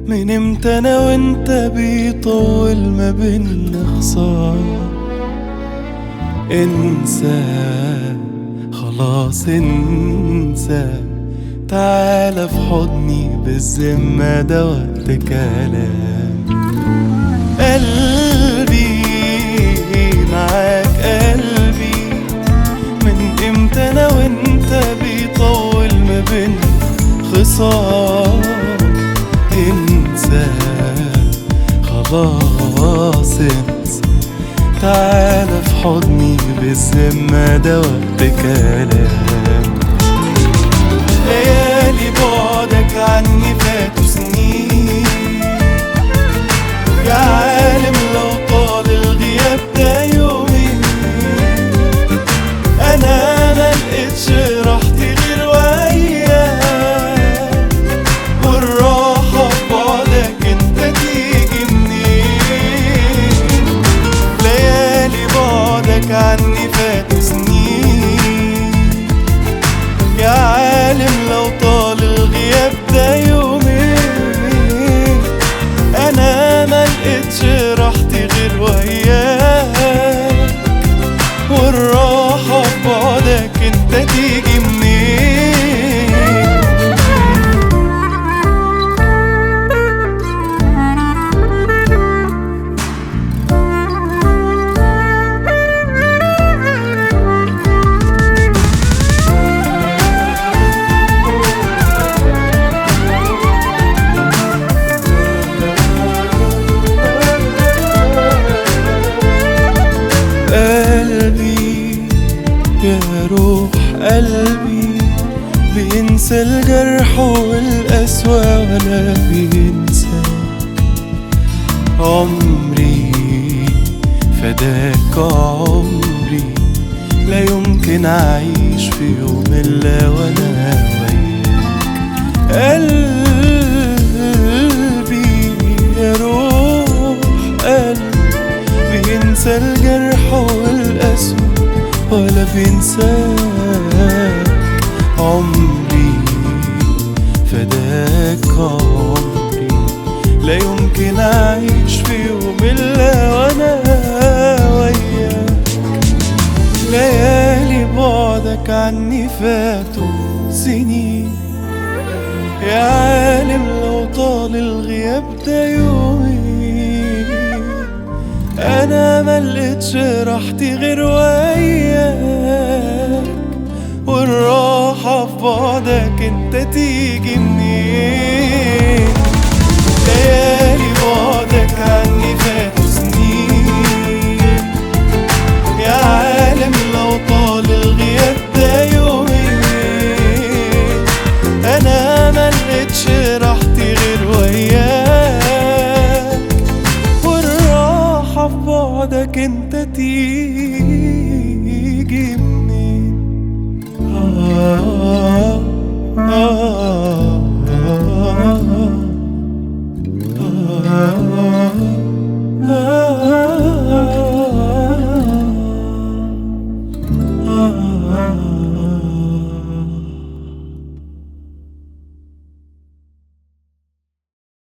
من امتى انا وانت بيطول ما بينا خسارة انسى خلاص انسى تعالى في حضني بالذمة ده وقت كلام قلبي معاك قلبي من امتى انا وانت بيطول ما بينا خصام انسى خلاص انسى تعالى في حضني بالذمة ده وقت كلام ليالي بعدك عني فاتوا سنين يا عالم لو طال الغياب ده يومين انا ملقتش راحتي غير وياك والراحة في بعدك انت تيجي منين ليالي بعدك عني فاتوا سنين يا عالم لو طال الغياب ده يومين انا ملقتش راحتي غير وياك والراحة في بعدك انت تيجي منين قلبي يا روح قلبي بينسى الجرح والقسوة ولا بينسى عمري فداك عمري لا يمكن أعيش في يوم إلا وأنا وياك قلبي يا روح قلبي بينسى الجرح والقسوة ولا بينساك عمري فداك عمري لا يمكن أعيش في يوم إلا وأنا وياك ليالي بعدك عني فاتوا سنين يا عالم لو طال الغياب ده يومين انا ملقتش راحتي غير وياك والراحة في بعدك انت تيجي منين ليالي بعدك عني فاتوا سنين يا عالم لو طال الغياب ده يومين انا ملقتش راحتي غير وياك والراحة في بعدك انت تيجي